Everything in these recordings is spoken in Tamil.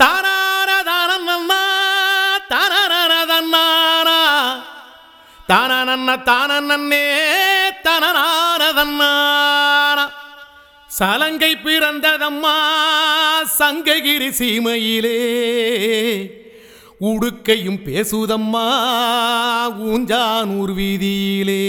தானாரதானன்னா தானாரதன்னாரா தானநன்ன தானநன்னே தனநாரதன்னாரா சலங்கை பிறந்ததம்மா சங்ககிரி சீமையிலே உடுக்கையும் பேசுதம்மா ஊஞ்சானூர் வீதியிலே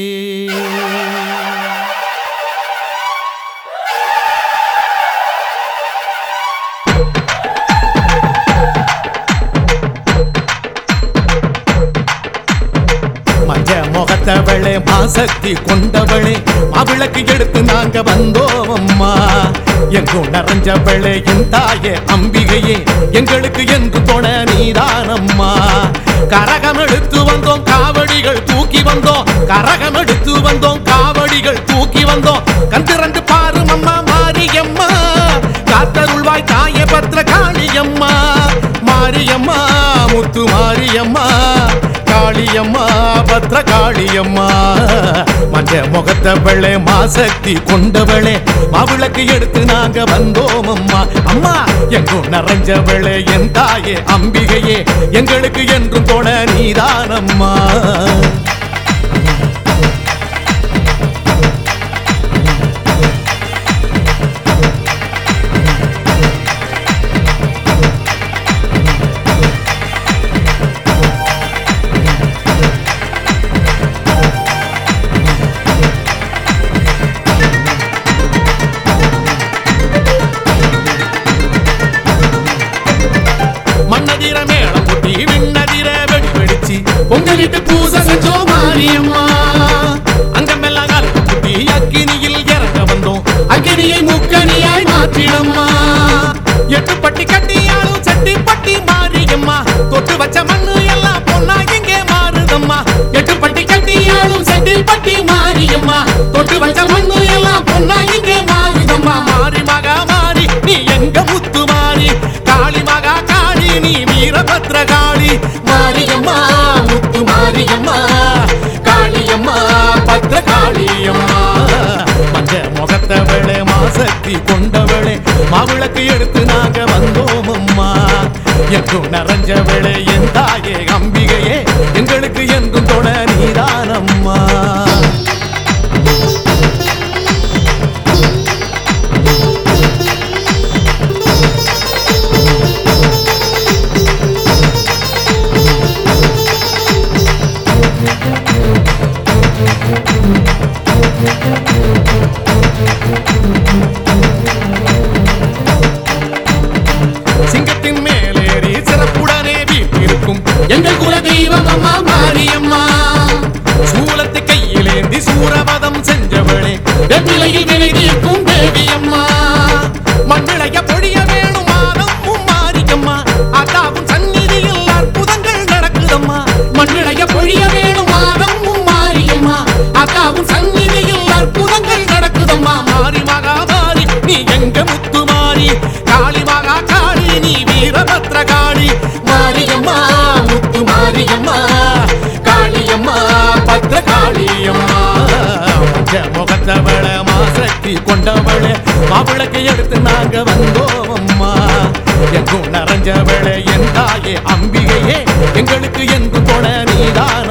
மஞ்ச முகத்தவளே மாசக்தி கொண்டவளே மாவிளக்கு எடுத்து நாங்க வந்தோம் அம்மா எங்கும் நிறைஞ்சவளே என் தாயே அம்பிகையே எங்களுக்கு என்று தொண நீதானம்மா கரகம் எடுத்து வந்தோம் காவடிகள் தூக்கி வந்தோம் கரகம் எடுத்து வந்தோம் காவடிகள் தூக்கி வந்தோம் கந்திரண்டு பாரு அம்மா மாரியம்மா காத்தருள்வாய் தாயே பத்ர காளியம்மா மாரியம்மா முத்து மாரியம்மா காளியம்மா பத்ர காளியம்மா மஞ்ச முகத்த வெள்ளை மாசக்தி கொண்டவளே மாவிளக்கு எடுத்து நாங்க வந்தோம் அம்மா அம்மா எங்கும் நிறைஞ்சவளே என் தாயே அம்பிகையே எங்களுக்கு என்றும் தொண நீதானம்மா மண்ணதிர மேளம் கொட்டி விண்ணதிர வெடி வெடிச்சு பொங்கலிட்டு பூசை செஞ்சோம் மாரியம்மா அங்கமெல்லாம் காலத்து குட்டி அக்கினியில் இறங்க வந்தோம் அக்கினியை முக்கனியாய் மாற்றிடம்மா எட்டு பட்டி கட்டியாலும் சட்டி பட்டி மாரியம்மா தொட்டு வச்ச மண்ணு எல்லாம் பொண்ணா இங்கே மாறுதம்மா எட்டு பட்டி கட்டியாலும் சட்டி பட்டி மாரியம்மா தொட்டு வச்ச மண்ணு எல்லாம் பொண்ணா இங்கே மாறுதம்மா மாறி மகா மாறி நீ எங்க முத்து மாறி காளி மகா காளி நீ வீரபத்ர காளி மாரியம்மா முத்து மாரியம்மா காளியம்மா பத்ர காளியம்மா மஞ்ச முகத்தவளே மாசக்தி கொண்டவளே மாவிளக்கு எடுத்து நாங்க வந்தோம் அம்மா எங்கும் நிறைஞ்சவளே என் தாயே அம்பிகையே எங்களுக்கு என்றும் தொட நீதானம்மா சிங்கத்தின் மேலேறி சிறப்புடனே வீட்டிருக்கும் எங்கள் குல தெய்வம் அம்மா மாரியம்மா சூலத்தை கையிலேந்தி சூரவதம் செஞ்சவளே வெண்ணிலையில் வினை தீர்க்கும் தேவி அம்மா மண்ணிளைய பொழிய வேணும் மாதம் மாரியம்மா அதாவும் சந்நிதியில் அற்புதங்கள் நடக்குதம்மா மண்ணிளைய பொழிய வேணும் மாதம் மாரியம்மா அதாவும் சந்நிதியில் அற்புதங்கள் நடக்குதம்மா மாறி மகா மாறி நீ எங்க முத்து மாறி காளி மகா காளி நீ வீரபத்ர காளி மாரியம்மா முத்து மாரியம்மா காளியம்மா பத்ர காளியம்மா மஞ்ச முகத்தவள மாசக்தி கொண்டவளே மாவிளக்கு எடுத்து நாங்க வந்தோம் அம்மா எங்கும் நிறைஞ்சவளே என் தாயே அம்பிகையே எங்களுக்கு என்று தொட நீதான்